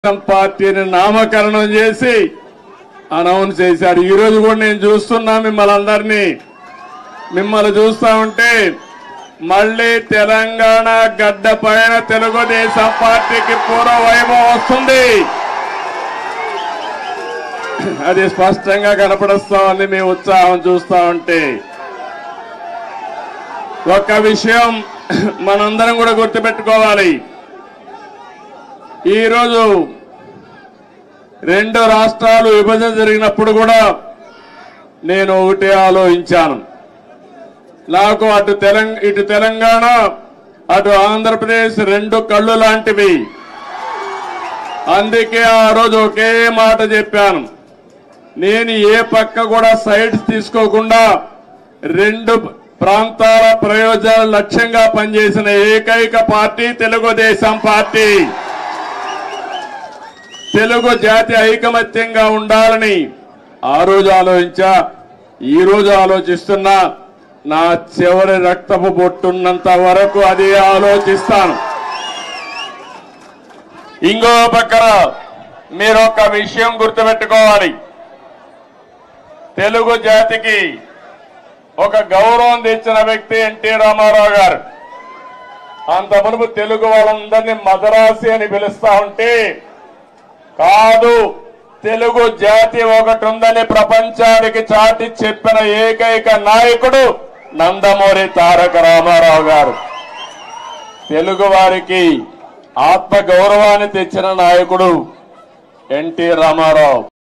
తెలుగుదేశం పార్టీని నామకరణం చేసి అనౌన్స్ చేశారు ఈ రోజు కూడా నేను చూస్తున్నా మిమ్మల్ని అందరినీ మిమ్మల్ని చూస్తా ఉంటే మళ్ళీ తెలంగాణ గడ్డ పైన తెలుగుదేశం పార్టీకి పూర్వ వైభవం వస్తుంది అది స్పష్టంగా కనపడుస్తా ఉంది మీ ఉత్సాహం చూస్తా ఉంటే ఒక్క విషయం మనందరం కూడా గుర్తుపెట్టుకోవాలి ఈరోజు రెండు రాష్ట్రాలు విభజన జరిగినప్పుడు కూడా నేను ఒకటే ఆలోచించాను నాకు అటు తెలంగ ఇటు తెలంగాణ అటు ఆంధ్రప్రదేశ్ రెండు కళ్ళు లాంటివి అందుకే ఆ రోజు ఒకే మాట చెప్పాను నేను ఏ పక్క కూడా సైడ్స్ తీసుకోకుండా రెండు ప్రాంతాల ప్రయోజనాల లక్ష్యంగా పనిచేసిన ఏకైక పార్టీ తెలుగుదేశం పార్టీ తెలుగు జాతి ఐకమత్యంగా ఉండాలని ఆ రోజు ఆలోచించా ఈ రోజు ఆలోచిస్తున్నా నా చివరి రక్తపు బొట్టున్నంత వరకు అదే ఆలోచిస్తాను ఇంకో పక్కన మీరు ఒక విషయం గుర్తుపెట్టుకోవాలి తెలుగు జాతికి ఒక గౌరవం తెచ్చిన వ్యక్తి ఎన్టీ రామారావు గారు అంత మునుపు తెలుగు వాళ్ళందరినీ మదరాసి అని పిలుస్తా ఉంటే కాదు తెలుగు జాతి ఒకటి ఉందని ప్రపంచానికి చాటి చెప్పిన ఏకైక నాయకుడు నందమూరి తారక రామారావు గారు తెలుగు వారికి ఆత్మ గౌరవాన్ని తెచ్చిన నాయకుడు ఎన్టీ రామారావు